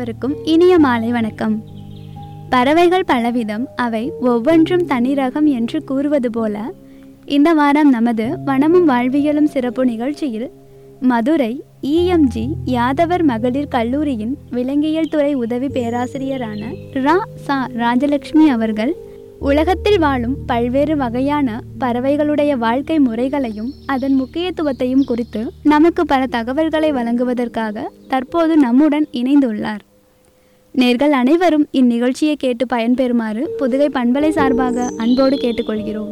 அனைவருக்கும் இனிய மாலை வணக்கம் பறவைகள் பலவிதம் அவை ஒவ்வொன்றும் தனி ரகம் என்று கூறுவது போல இந்த வாரம் நமது வனமும் வாழ்வியலும் சிறப்பு நிகழ்ச்சியில் மதுரை இஎம்ஜி யாதவர் மகளிர் கல்லூரியின் விலங்கியல் துறை உதவி பேராசிரியரான ரா சா ராஜலட்சுமி அவர்கள் உலகத்தில் வாழும் பல்வேறு வகையான பறவைகளுடைய வாழ்க்கை முறைகளையும் அதன் முக்கியத்துவத்தையும் குறித்து நமக்கு பல தகவல்களை வழங்குவதற்காக தற்போது நம்முடன் இணைந்துள்ளார் நேர்கள் அனைவரும் இந்நிகழ்ச்சியை கேட்டு பயன்பெறுமாறு புதுகை பண்பலை சார்பாக அன்போடு கேட்டுக்கொள்கிறோம்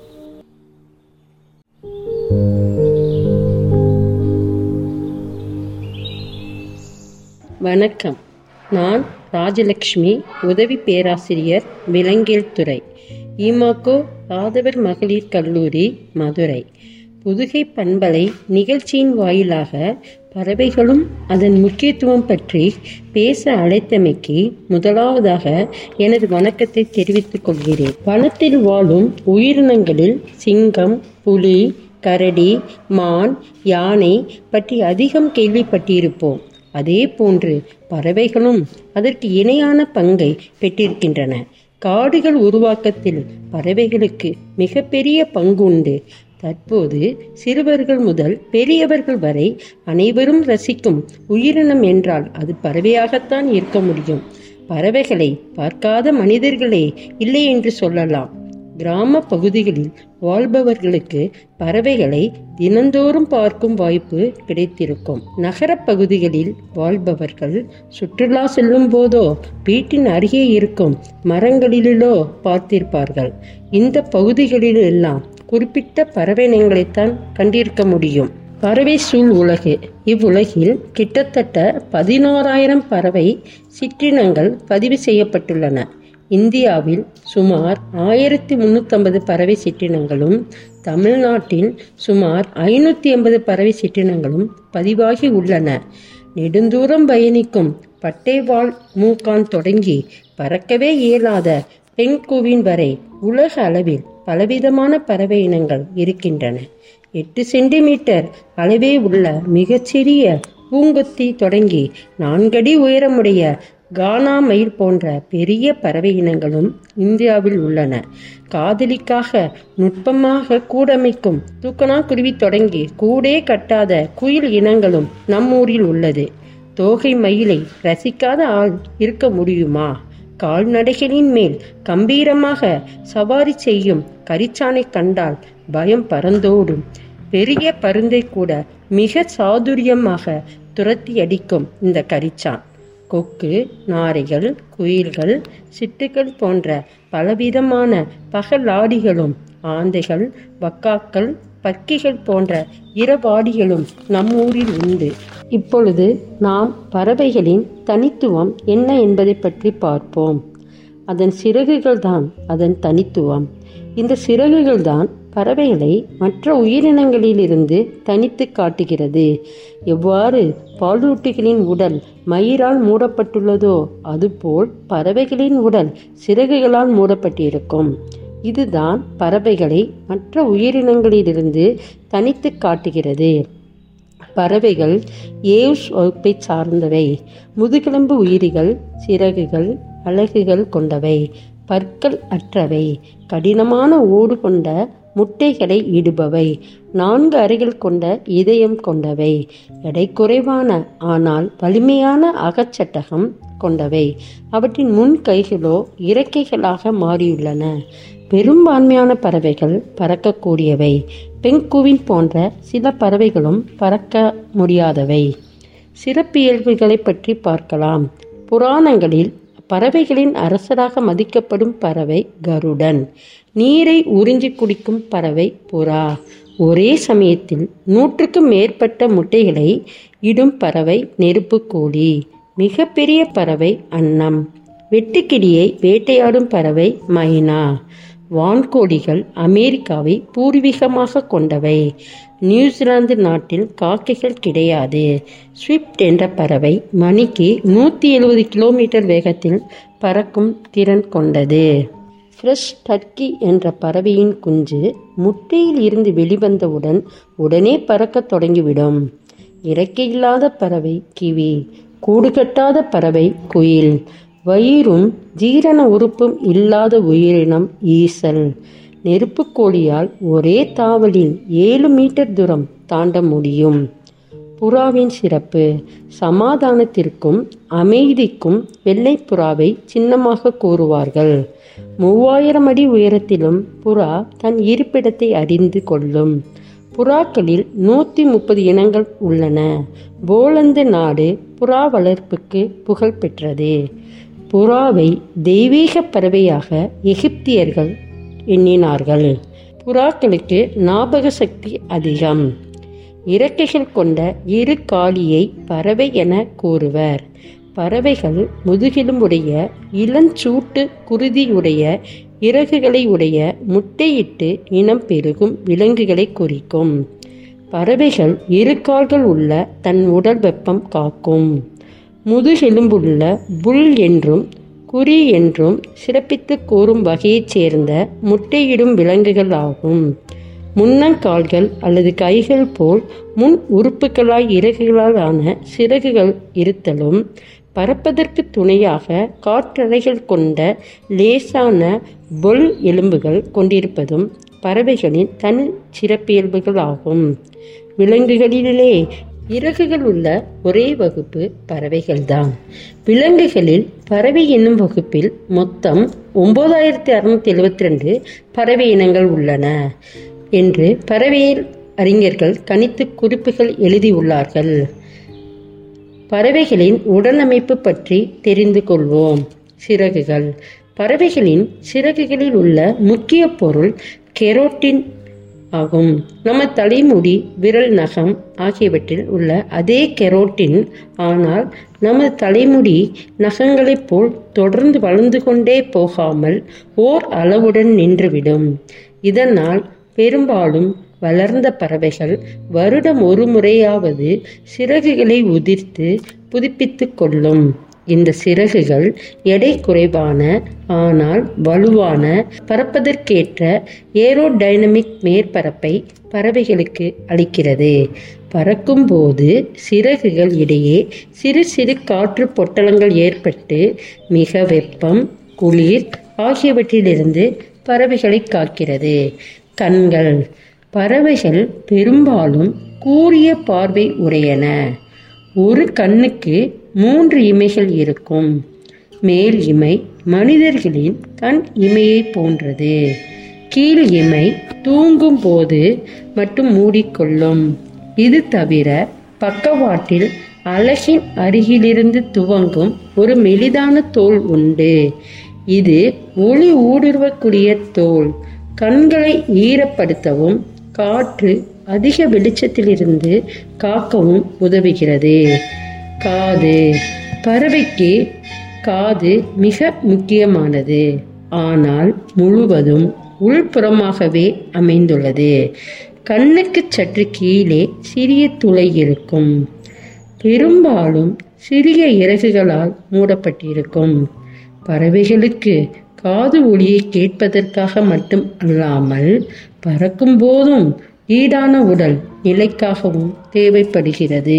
வணக்கம் நான் ராஜலட்சுமி உதவி பேராசிரியர் விலங்கியல் துறை இமாக்கோ ஆதவர் மகளிர் கல்லூரி மதுரை புதுகை பண்பலை நிகழ்ச்சியின் வாயிலாக பறவைகளும் அதன் முக்கியத்துவம் பற்றி பேச அழைத்தமைக்கு முதலாவதாக எனது வணக்கத்தை தெரிவித்துக் கொள்கிறேன் வனத்தில் வாழும் உயிரினங்களில் சிங்கம் புலி கரடி மான் யானை பற்றி அதிகம் கேள்விப்பட்டிருப்போம் அதே போன்று பறவைகளும் அதற்கு இணையான பங்கை பெற்றிருக்கின்றன காடுகள் உருவாக்கத்தில் பறவைகளுக்கு மிகப்பெரிய பங்கு உண்டு தற்போது சிறுவர்கள் முதல் பெரியவர்கள் வரை அனைவரும் ரசிக்கும் உயிரினம் என்றால் அது பறவையாகத்தான் இருக்க முடியும் பறவைகளை பார்க்காத மனிதர்களே இல்லை என்று சொல்லலாம் கிராம பகுதிகளில் வாழ்பவர்களுக்கு பறவைகளை தினந்தோறும் பார்க்கும் வாய்ப்பு கிடைத்திருக்கும் நகர பகுதிகளில் வாழ்பவர்கள் சுற்றுலா செல்லும் போதோ வீட்டின் அருகே இருக்கும் மரங்களிலோ பார்த்திருப்பார்கள் இந்த பகுதிகளில் எல்லாம் குறிப்பிட்ட பறவை இனங்களைத்தான் கண்டிருக்க முடியும் பறவை சூழ் உலகு இவ்வுலகில் கிட்டத்தட்ட பதினோராயிரம் பறவை சிற்றினங்கள் பதிவு செய்யப்பட்டுள்ளன இந்தியாவில் சுமார் ஆயிரத்தி முன்னூற்றம்பது பறவை சிற்றினங்களும் தமிழ்நாட்டில் சுமார் ஐநூற்றி எண்பது பறவை சிற்றினங்களும் பதிவாகி உள்ளன நெடுந்தூரம் பயணிக்கும் பட்டைவால் மூக்கான் தொடங்கி பறக்கவே இயலாத பெண்குவின் வரை உலக அளவில் பலவிதமான பறவை இனங்கள் இருக்கின்றன எட்டு சென்டிமீட்டர் அளவே உள்ள மிகச்சிறிய பூங்கொத்தி தொடங்கி நான்கடி உயரமுடைய கானா மயில் போன்ற பெரிய பறவை இனங்களும் இந்தியாவில் உள்ளன காதலிக்காக நுட்பமாக கூடமைக்கும் தூக்கணாக்குருவி தொடங்கி கூடே கட்டாத குயில் இனங்களும் நம்மூரில் உள்ளது தோகை மயிலை ரசிக்காத ஆள் இருக்க முடியுமா கால்நடைகளின் மேல் கம்பீரமாக சவாரி செய்யும் கரிச்சானை கண்டால் பயம் பறந்தோடும் பெரிய பருந்தை கூட மிக சாதுரியமாக துரத்தி அடிக்கும் இந்த கரிச்சான் கொக்கு நாரைகள் குயில்கள் சிட்டுகள் போன்ற பலவிதமான பகலாடிகளும் ஆந்தைகள் வக்காக்கள் பக்கிகள் போன்ற இரவாடிகளும் நம்மூரில் உண்டு இப்பொழுது நாம் பறவைகளின் தனித்துவம் என்ன என்பதை பற்றி பார்ப்போம் அதன் சிறகுகள் தான் அதன் தனித்துவம் இந்த சிறகுகள் தான் பறவைகளை மற்ற உயிரினங்களிலிருந்து தனித்து காட்டுகிறது எவ்வாறு பாலூட்டிகளின் உடல் மயிரால் மூடப்பட்டுள்ளதோ அதுபோல் பறவைகளின் உடல் சிறகுகளால் மூடப்பட்டிருக்கும் இதுதான் பறவைகளை மற்ற உயிரினங்களிலிருந்து தனித்து காட்டுகிறது பறவைகள் ஏவ்ஸ் வகுப்பை சார்ந்தவை முதுகெலும்பு உயிரிகள் சிறகுகள் அலகுகள் கொண்டவை பற்கள் அற்றவை கடினமான ஓடு கொண்ட முட்டைகளை இடுபவை நான்கு அறைகள் கொண்ட இதயம் கொண்டவை எடை குறைவான ஆனால் வலிமையான அகச்சட்டகம் கொண்டவை அவற்றின் முன் கைகளோ இறக்கைகளாக மாறியுள்ளன பெரும்பான்மையான பறவைகள் பறக்கக்கூடியவை பெங்குவின் போன்ற சில பறவைகளும் பறக்க முடியாதவை சிறப்பியல்புகளை பற்றி பார்க்கலாம் புராணங்களில் பறவைகளின் அரசராக மதிக்கப்படும் பறவை கருடன் நீரை உறிஞ்சி குடிக்கும் பறவை புறா ஒரே சமயத்தில் நூற்றுக்கும் மேற்பட்ட முட்டைகளை இடும் பறவை நெருப்புக்கோழி மிகப்பெரிய பறவை அன்னம் வெட்டுக்கிளியை வேட்டையாடும் பறவை மைனா வான்கோழிகள் அமெரிக்காவை பூர்வீகமாக கொண்டவை நியூசிலாந்து நாட்டில் காக்கைகள் கிடையாது ஸ்விஃப்ட் என்ற பறவை மணிக்கு நூற்றி எழுபது கிலோமீட்டர் வேகத்தில் பறக்கும் திறன் கொண்டது ஃப்ரெஷ் டர்க்கி என்ற பறவையின் குஞ்சு முட்டையில் இருந்து வெளிவந்தவுடன் உடனே பறக்கத் தொடங்கிவிடும் இறக்கையில்லாத பறவை கிவி கூடு கட்டாத பறவை குயில் வயிறும் ஜீரண உறுப்பும் இல்லாத உயிரினம் ஈசல் நெருப்புக் கோழியால் ஒரே தாவலில் ஏழு மீட்டர் தூரம் தாண்ட முடியும் புறாவின் சிறப்பு சமாதானத்திற்கும் அமைதிக்கும் வெள்ளை புறாவை சின்னமாக கூறுவார்கள் மூவாயிரம் அடி உயரத்திலும் புறா தன் இருப்பிடத்தை அறிந்து கொள்ளும் புறாக்களில் நூற்றி முப்பது இனங்கள் உள்ளன போலந்து நாடு புறா வளர்ப்புக்கு புகழ் பெற்றது புறாவை தெய்வீக பறவையாக எகிப்தியர்கள் எண்ணினார்கள் புறாக்களுக்கு ஞாபக சக்தி அதிகம் இறக்கைகள் கொண்ட இரு காலியை பறவை என கூறுவர் பறவைகள் முதுகெலும்புடைய இளஞ்சூட்டு குருதியுடைய இறகுகளை உடைய முட்டையிட்டு இனம் பெருகும் விலங்குகளை குறிக்கும் பறவைகள் இரு கால்கள் உள்ள தன் உடல் வெப்பம் காக்கும் முதுகெலும்புள்ள புல் என்றும் குறி என்றும் சிறப்பித்து கூறும் வகையைச் சேர்ந்த முட்டையிடும் விலங்குகள் ஆகும் முன்னங்கால்கள் அல்லது கைகள் போல் முன் உறுப்புகளாய் இறகுகளால் ஆன சிறகுகள் இருத்தலும் பறப்பதற்கு துணையாக காற்றறைகள் கொண்ட லேசான பொல் எலும்புகள் கொண்டிருப்பதும் பறவைகளின் தனி சிறப்பியல்புகள் ஆகும் விலங்குகளிலே இறகுகள் உள்ள ஒரே வகுப்பு பறவைகள்தான் விலங்குகளில் பறவை என்னும் வகுப்பில் மொத்தம் ஒன்பதாயிரத்தி அறுநூத்தி எழுபத்தி ரெண்டு பறவை இனங்கள் உள்ளன என்று பறவையியல் அறிஞர்கள் கணித்து குறிப்புகள் எழுதியுள்ளார்கள் பறவைகளின் உடலமைப்பு பற்றி தெரிந்து கொள்வோம் சிறகுகள் பறவைகளின் சிறகுகளில் உள்ள முக்கிய பொருள் கெரோட்டின் ஆகும் நம்ம தலைமுடி விரல் நகம் ஆகியவற்றில் உள்ள அதே கெரோட்டின் ஆனால் நமது தலைமுடி நகங்களைப் போல் தொடர்ந்து வளர்ந்து கொண்டே போகாமல் ஓர் அளவுடன் நின்றுவிடும் இதனால் பெரும்பாலும் வளர்ந்த பறவைகள் வருடம் ஒரு முறையாவது சிறகுகளை உதிர்த்து புதுப்பித்து கொள்ளும் இந்த சிறகுகள் எடை குறைவான ஆனால் வலுவான பறப்பதற்கேற்ற ஏரோடைனமிக் மேற்பரப்பை பறவைகளுக்கு அளிக்கிறது பறக்கும்போது சிறகுகள் இடையே சிறு சிறு காற்று பொட்டலங்கள் ஏற்பட்டு மிக வெப்பம் குளிர் ஆகியவற்றிலிருந்து பறவைகளை காக்கிறது கண்கள் பறவைகள் பெரும்பாலும் கூரிய பார்வை உடையன ஒரு கண்ணுக்கு மூன்று இமைகள் இருக்கும் மேல் இமை மனிதர்களின் கண் இமையை போன்றது கீழ் இமை தூங்கும் போது மட்டும் மூடிக்கொள்ளும் இது தவிர பக்கவாட்டில் அலகின் அருகிலிருந்து துவங்கும் ஒரு மெலிதான தோல் உண்டு இது ஒளி ஊடுருவக்கூடிய தோல் கண்களை ஈரப்படுத்தவும் காற்று அதிக வெளிச்சத்திலிருந்து காக்கவும் உதவுகிறது காது பறவைக்கு காது மிக முக்கியமானது ஆனால் முழுவதும் உள்புறமாகவே அமைந்துள்ளது கண்ணுக்கு சற்று கீழே சிறிய துளை இருக்கும் பெரும்பாலும் சிறிய இறகுகளால் மூடப்பட்டிருக்கும் பறவைகளுக்கு காது ஒளியை கேட்பதற்காக மட்டும் அல்லாமல் பறக்கும் போதும் ஈடான உடல் நிலைக்காகவும் தேவைப்படுகிறது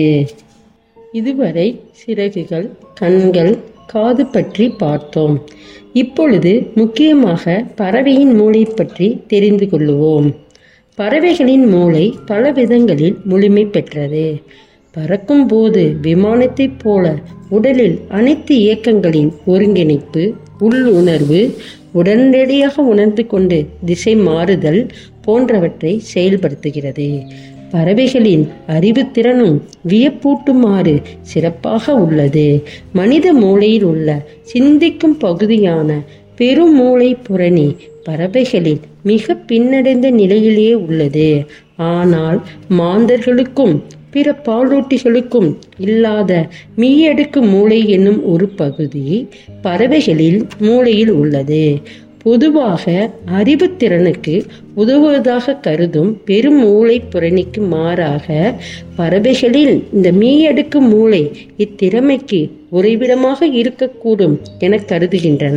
இதுவரை சிறகுகள் கண்கள் காது பற்றி பார்த்தோம் இப்பொழுது முக்கியமாக பறவையின் மூளை பற்றி தெரிந்து கொள்ளுவோம் பறவைகளின் மூளை பல விதங்களில் முழுமை பெற்றது பறக்கும் போது விமானத்தைப் போல உடலில் அனைத்து இயக்கங்களின் ஒருங்கிணைப்பு உள்ளுணர்வு உடனடியாக உணர்ந்து கொண்டு திசை மாறுதல் போன்றவற்றை செயல்படுத்துகிறது பறவைகளின் அறிவுத்திறனும் வியப்பூட்டுமாறு சிறப்பாக உள்ளது மனித மூளையில் உள்ள சிந்திக்கும் பகுதியான பெருமூளை புரணி பறவைகளில் மிக பின்னடைந்த நிலையிலே உள்ளது ஆனால் மாந்தர்களுக்கும் பிற பாலூட்டிகளுக்கும் இல்லாத மீயடுக்கு மூளை என்னும் ஒரு பகுதி பறவைகளில் மூளையில் உள்ளது பொதுவாக அறிவுத்திறனுக்கு உதவுவதாக கருதும் பெருமூளை புறணிக்கு மாறாக பறவைகளில் இந்த மீயடுக்கு மூளை இத்திறமைக்கு உறைவிடமாக இருக்கக்கூடும் என கருதுகின்றன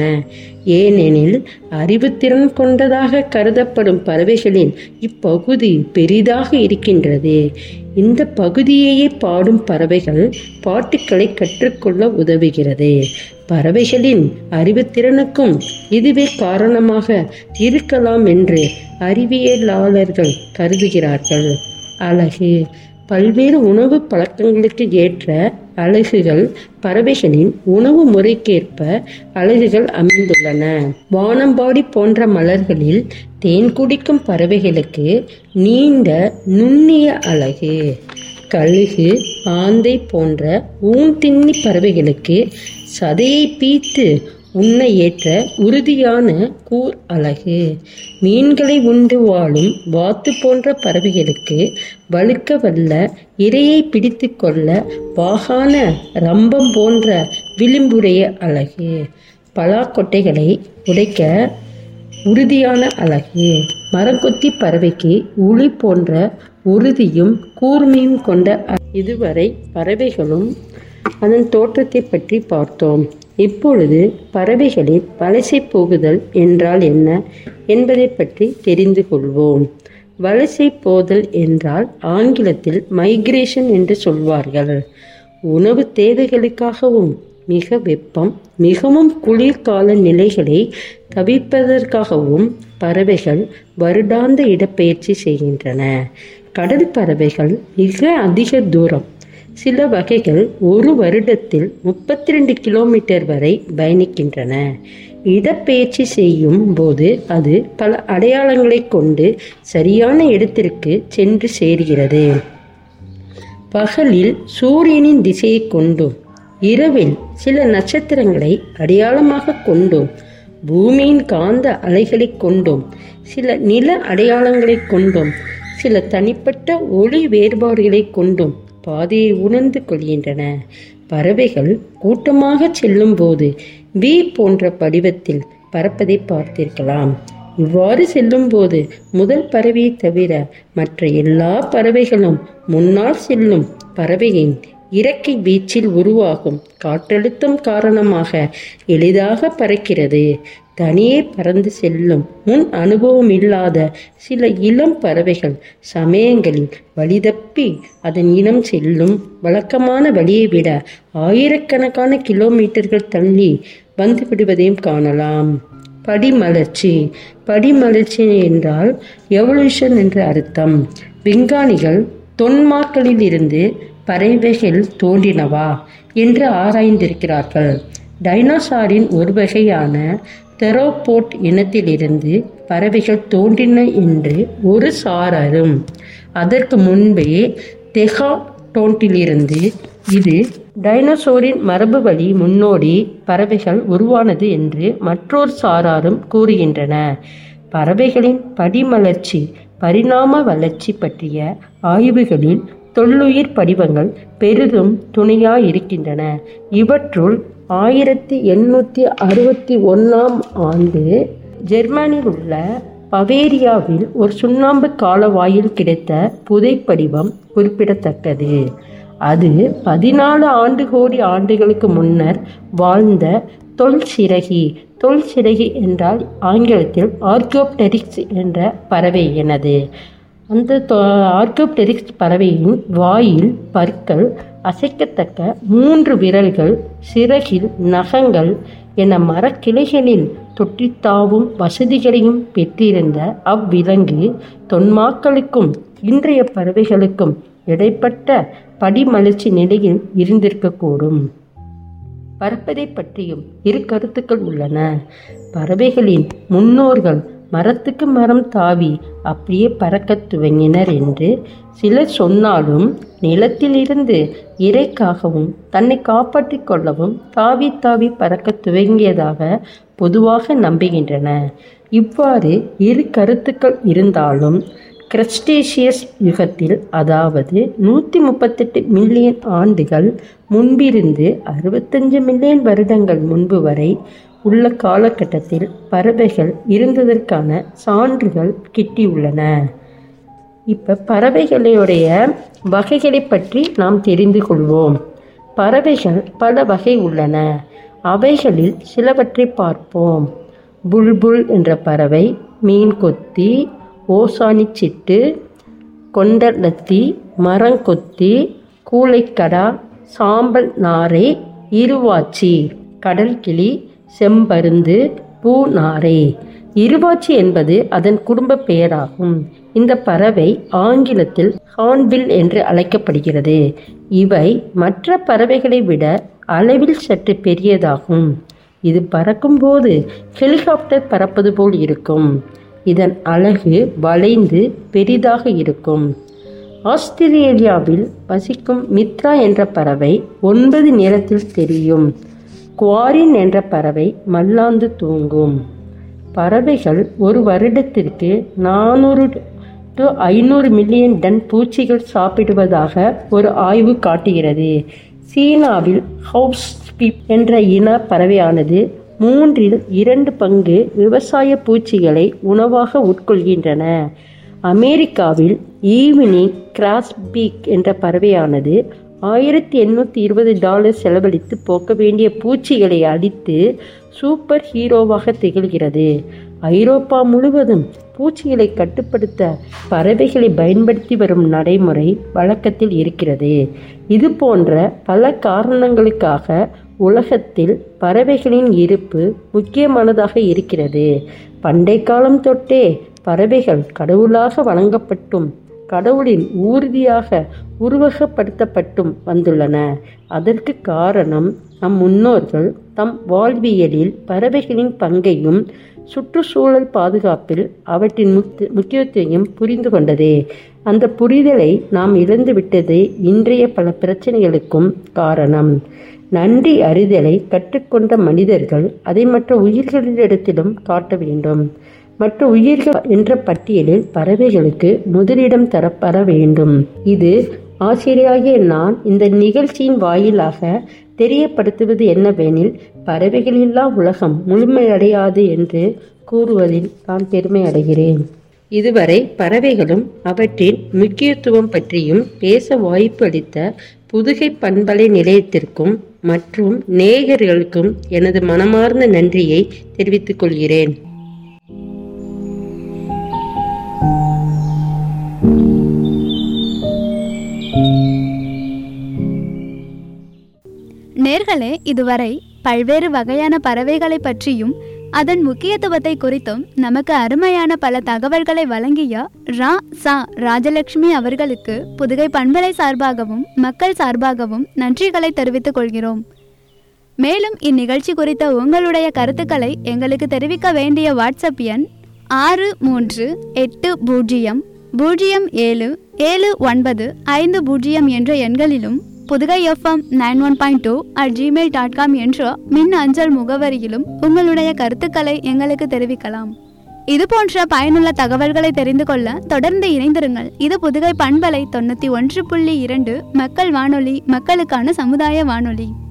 ஏனெனில் அறிவுத்திறன் கொண்டதாக கருதப்படும் பறவைகளின் இப்பகுதி பெரிதாக இருக்கின்றது இந்த பகுதியையே பாடும் பறவைகள் பாட்டுக்களை கற்றுக்கொள்ள உதவுகிறது பறவைகளின் அறிவுத்திறனுக்கும் இதுவே காரணமாக இருக்கலாம் என்று அறிவியலாளர்கள் கருதுகிறார்கள் அழகு பல்வேறு உணவு பழக்கங்களுக்கு ஏற்ற அலகுகள் பறவைகளின் உணவு முறைக்கேற்ப அலகுகள் அமைந்துள்ளன வானம்பாடி போன்ற மலர்களில் தேன் குடிக்கும் பறவைகளுக்கு நீண்ட நுண்ணிய அலகு கழுகு ஆந்தை போன்ற ஊன்தின்னி பறவைகளுக்கு சதையை பீத்து உண்ண ஏற்ற உறுதியான கூர் அலகு மீன்களை உண்டு வாழும் வாத்து போன்ற பறவைகளுக்கு வழுக்க வல்ல இரையை பிடித்து கொள்ள வாகான ரம்பம் போன்ற விளிம்புடைய அலகு பலாக்கொட்டைகளை உடைக்க உறுதியான அழகு மரங்கொத்தி பறவைக்கு உளி போன்ற உறுதியும் கூர்மையும் கொண்ட அ- இதுவரை பறவைகளும் அதன் தோற்றத்தை பற்றி பார்த்தோம் இப்பொழுது பறவைகளின் வலசை போகுதல் என்றால் என்ன என்பதை பற்றி தெரிந்து கொள்வோம் வலசை போதல் என்றால் ஆங்கிலத்தில் மைக்ரேஷன் என்று சொல்வார்கள் உணவு தேவைகளுக்காகவும் மிக வெப்பம் மிகவும் குளிர்கால நிலைகளை தவிர்ப்பதற்காகவும் பறவைகள் வருடாந்த இடப்பெயர்ச்சி செய்கின்றன கடல் பறவைகள் மிக அதிக தூரம் சில வகைகள் ஒரு வருடத்தில் முப்பத்தி ரெண்டு கிலோமீட்டர் வரை பயணிக்கின்றன இடப்பெயர்ச்சி செய்யும் போது அது பல அடையாளங்களை கொண்டு சரியான இடத்திற்கு சென்று சேர்கிறது பகலில் சூரியனின் திசையை கொண்டும் இரவில் சில நட்சத்திரங்களை அடையாளமாக கொண்டும் பூமியின் காந்த அலைகளைக் கொண்டும் சில நில அடையாளங்களைக் கொண்டும் சில தனிப்பட்ட ஒளி வேறுபாடுகளைக் கொண்டும் பாதையை உணர்ந்து கொள்கின்றன பறவைகள் கூட்டமாக செல்லும்போது வி போன்ற படிவத்தில் பறப்பதை பார்த்திருக்கலாம் இவ்வாறு செல்லும்போது முதல் பறவையை தவிர மற்ற எல்லா பறவைகளும் முன்னால் செல்லும் பறவையின் இறக்கை வீச்சில் உருவாகும் காற்றழுத்தம் காரணமாக எளிதாக பறக்கிறது தனியே பறந்து செல்லும் முன் அனுபவம் இல்லாத சில இளம் பறவைகள் சமயங்களில் வழிதப்பி அதன் இனம் செல்லும் வழக்கமான வழியை விட ஆயிரக்கணக்கான கிலோமீட்டர்கள் தள்ளி வந்து விடுவதையும் காணலாம் படிமலர்ச்சி படிமலர்ச்சி என்றால் எவல்யூஷன் என்று அர்த்தம் விஞ்ஞானிகள் தொன்மாக்களில் இருந்து பறவைகள் தோன்றினவா என்று ஆராய்ந்திருக்கிறார்கள் டைனோசாரின் ஒரு வகையான தெரோபோட் இனத்திலிருந்து பறவைகள் தோன்றின என்று ஒரு சாரரும் அதற்கு முன்பே தெகாடோன்ட்டிலிருந்து இது டைனோசோரின் மரபு வழி முன்னோடி பறவைகள் உருவானது என்று மற்றொரு சாராரும் கூறுகின்றன பறவைகளின் படிமலர்ச்சி பரிணாம வளர்ச்சி பற்றிய ஆய்வுகளில் தொல்லுயிர் படிவங்கள் பெரிதும் துணையாயிருக்கின்றன இவற்றுள் ஆயிரத்தி எண்ணூற்றி அறுபத்தி ஒன்றாம் ஆண்டு ஜெர்மனியில் உள்ள பவேரியாவில் ஒரு சுண்ணாம்பு காலவாயில் கிடைத்த புதைப்படிவம் குறிப்பிடத்தக்கது அது பதினாலு ஆண்டு கோடி ஆண்டுகளுக்கு முன்னர் வாழ்ந்த தொல் சிறகி தொல் சிறகி என்றால் ஆங்கிலத்தில் ஆர்கோப்டெரிக்ஸ் என்ற பறவை எனது அந்த ஆர்கோப்டெரிக்ஸ் பறவையின் வாயில் பற்கள் அசைக்கத்தக்க மூன்று விரல்கள் சிறகில் நகங்கள் என மரக்கிளைகளில் தொட்டித்தாவும் வசதிகளையும் பெற்றிருந்த அவ்விலங்கு தொன்மாக்களுக்கும் இன்றைய பறவைகளுக்கும் இடைப்பட்ட படிமலர்ச்சி நிலையில் இருந்திருக்கக்கூடும் பறப்பதை பற்றியும் இரு கருத்துக்கள் உள்ளன பறவைகளின் முன்னோர்கள் மரத்துக்கு மரம் தாவி அப்படியே பறக்கத் துவங்கினர் என்று சிலர் சொன்னாலும் நிலத்திலிருந்து இறைக்காகவும் தன்னை காப்பாற்றிக் கொள்ளவும் தாவி தாவி பறக்கத் துவங்கியதாக பொதுவாக நம்புகின்றன இவ்வாறு இரு கருத்துக்கள் இருந்தாலும் கிரஸ்டேஷியஸ் யுகத்தில் அதாவது நூற்றி முப்பத்தெட்டு மில்லியன் ஆண்டுகள் முன்பிருந்து அறுபத்தஞ்சு மில்லியன் வருடங்கள் முன்பு வரை உள்ள காலகட்டத்தில் பறவைகள் இருந்ததற்கான சான்றுகள் கிட்டியுள்ளன இப்போ பறவைகளுடைய வகைகளை பற்றி நாம் தெரிந்து கொள்வோம் பறவைகள் பல வகை உள்ளன அவைகளில் சிலவற்றை பார்ப்போம் புல்புல் என்ற பறவை மீன் கொத்தி ஓசானி சிட்டு கொண்டலத்தி மரங்கொத்தி கூளைக்கடா சாம்பல் நாரை இருவாச்சி கடல்கிளி செம்பருந்து பூநாரை இருவாச்சி என்பது அதன் குடும்ப பெயராகும் இந்த பறவை ஆங்கிலத்தில் ஹார்ன்பில் என்று அழைக்கப்படுகிறது இவை மற்ற பறவைகளை விட அளவில் சற்று பெரியதாகும் இது பறக்கும்போது ஹெலிகாப்டர் பறப்பது போல் இருக்கும் இதன் அழகு வளைந்து பெரிதாக இருக்கும் ஆஸ்திரேலியாவில் வசிக்கும் மித்ரா என்ற பறவை ஒன்பது நிறத்தில் தெரியும் குவாரின் என்ற பறவை மல்லாந்து தூங்கும் பறவைகள் ஒரு வருடத்திற்கு நானூறு டு ஐநூறு மில்லியன் டன் பூச்சிகள் சாப்பிடுவதாக ஒரு ஆய்வு காட்டுகிறது சீனாவில் ஹவுஸ் ஸ்பீப் என்ற இன பறவையானது மூன்றில் இரண்டு பங்கு விவசாய பூச்சிகளை உணவாக உட்கொள்கின்றன அமெரிக்காவில் ஈவினிங் கிராஸ்பீக் என்ற பறவையானது ஆயிரத்தி எண்ணூற்றி இருபது டாலர் செலவழித்து போக்க வேண்டிய பூச்சிகளை அழித்து சூப்பர் ஹீரோவாக திகழ்கிறது ஐரோப்பா முழுவதும் பூச்சிகளை கட்டுப்படுத்த பறவைகளை பயன்படுத்தி வரும் நடைமுறை வழக்கத்தில் இருக்கிறது இது போன்ற பல காரணங்களுக்காக உலகத்தில் பறவைகளின் இருப்பு முக்கியமானதாக இருக்கிறது பண்டை காலம் தொட்டே பறவைகள் கடவுளாக வணங்கப்பட்டும் கடவுளின் ஊர்தியாக உருவகப்படுத்தப்பட்டும் வந்துள்ளன அதற்கு காரணம் நம் முன்னோர்கள் தம் வாழ்வியலில் பறவைகளின் பங்கையும் சுற்றுச்சூழல் பாதுகாப்பில் அவற்றின் முத்து முக்கியத்துவத்தையும் புரிந்து கொண்டதே அந்த புரிதலை நாம் இழந்துவிட்டதே இன்றைய பல பிரச்சனைகளுக்கும் காரணம் நன்றி அறிதலை கற்றுக்கொண்ட மனிதர்கள் அதை மற்ற உயிர்களிடத்திலும் காட்ட வேண்டும் மற்ற உயிர்கள் என்ற பட்டியலில் பறவைகளுக்கு முதலிடம் தரப்பட வேண்டும் இது ஆசிரியராகிய நான் இந்த நிகழ்ச்சியின் வாயிலாக தெரியப்படுத்துவது என்னவெனில் பறவைகளில்லா உலகம் முழுமையடையாது என்று கூறுவதில் நான் பெருமை அடைகிறேன் இதுவரை பறவைகளும் அவற்றின் முக்கியத்துவம் பற்றியும் பேச வாய்ப்பு அளித்த புதுகை பண்பலை நிலையத்திற்கும் மற்றும் நேயர்களுக்கும் எனது மனமார்ந்த நன்றியை தெரிவித்துக் கொள்கிறேன் நேர்களே இதுவரை பல்வேறு வகையான பறவைகளை பற்றியும் அதன் முக்கியத்துவத்தை குறித்தும் நமக்கு அருமையான பல தகவல்களை வழங்கிய ரா சா ராஜலட்சுமி அவர்களுக்கு புதுகை பண்பலை சார்பாகவும் மக்கள் சார்பாகவும் நன்றிகளை தெரிவித்துக் கொள்கிறோம் மேலும் இந்நிகழ்ச்சி குறித்த உங்களுடைய கருத்துக்களை எங்களுக்கு தெரிவிக்க வேண்டிய வாட்ஸ்அப் எண் ஆறு மூன்று எட்டு பூஜ்ஜியம் பூஜ்ஜியம் ஏழு ஏழு ஒன்பது ஐந்து பூஜ்ஜியம் என்ற எண்களிலும் Pudugai FM nine one point two at Gmail dot com என்ற மின் அஞ்சல் முகவரியிலும் உங்களுடைய கருத்துக்களை எங்களுக்கு தெரிவிக்கலாம் இது போன்ற பயனுள்ள தகவல்களை தெரிந்து கொள்ள தொடர்ந்து இணைந்திருங்கள் இது புதுகை பண்பலை தொண்ணூற்றி ஒன்று புள்ளி இரண்டு மக்கள் வானொலி மக்களுக்கான சமுதாய வானொலி